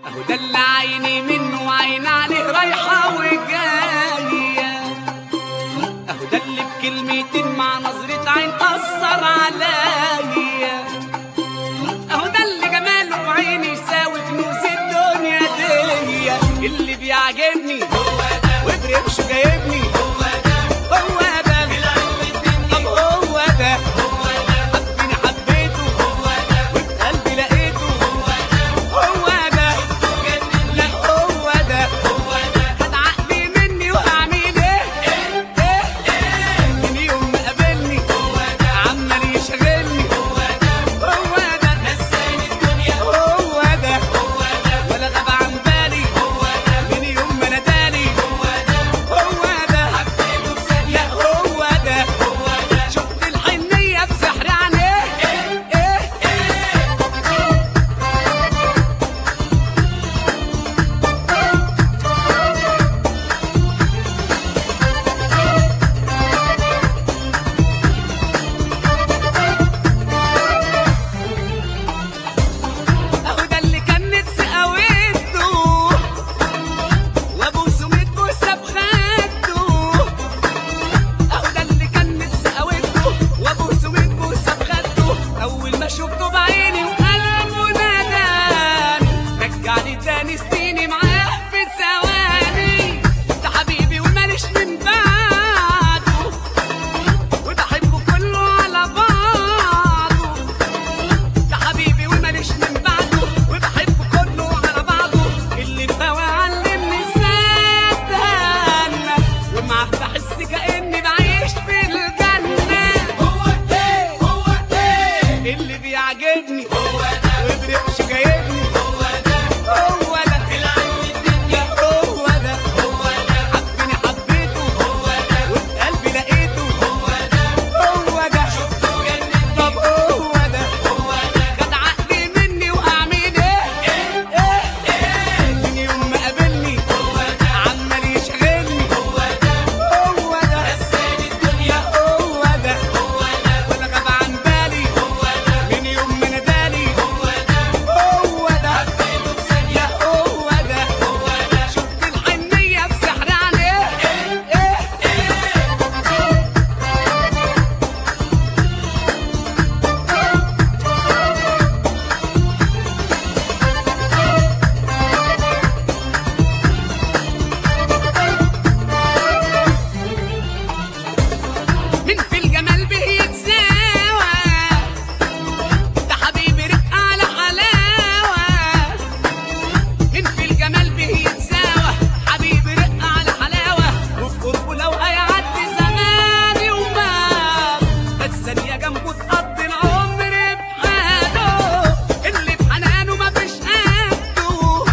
اهو ده اللي عيني منه وعين عليه رايحة وجاية اهو ده اللي بكلمتين مع نظرة عين أثر عليا اهو ده اللي جماله في عيني يساوي كنوز الدنيا دي اللي بيعجبني وبرمشه جايبني هو ده طب هو ده حبيني حبيته وبقلبي لقيته هو ده لا هو ده خد عقلي مني وهعمل ايه ايه من يوم ما قابلني عمال يشغلني هو ده هو ده ولا غاب عن بالي من يوم ما نادالي هو ده لا هو ده شفت الحنية بسحر عينيه ايه ايه اهو ده اللي كان نفسي قويته وابوسه متبوسه بخده اهو ده اللي كان نفسي قويته وابوسه متبوسه بخده اول ما شفته بعيني وقلبه ناداني رجعني تاني سنيني معاه في ثواني ده حبيبي وماليش من بعده وبحبه كله على بعضه ده حبيبي وماليش من بعده وبحبه كله على بعضه اللي بهوى علمني ازاي اتهنى ومعاه بحس كاني بعيش في الجنه هو ايه هو ايه اللي بيعجبني هو ده وبرمش جايبني هو ده هو ده لا هو ده حبيني حبيته وبقلبي لقيته هو ده طب هو ده خد عقلي مني واعمل ايه ايه من يوم ما قابلني عمال يشغلني هو ده لا هو ده ولا غاب عن بالي من يوم ما نادالي هو ده لا هو ده شفت الحنية بسحر عليه ايه ايه من في الجمال به يتساوى ده حبيبي رق على حلاوة من في الجمال به يتساوى حبيبي رق على حلاوة وفي قربه لو هيعدي زماني ومال ده الثانية جنبه تقضي العمر بحاله اللي في حنانه مفيش قده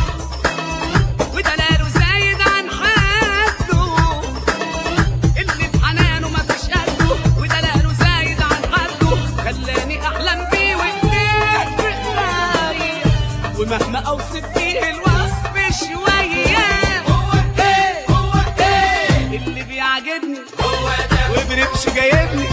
ودلاله زايد عن حده اللي في حنانه مفيش قده ودلاله زايد عن حده خلاني احلم بيه وايديه في ايديا ومهما اوصف فيه الوصف شويه هو ايه هو ايه اللي بيعجبني هو ده وبرمش جايبني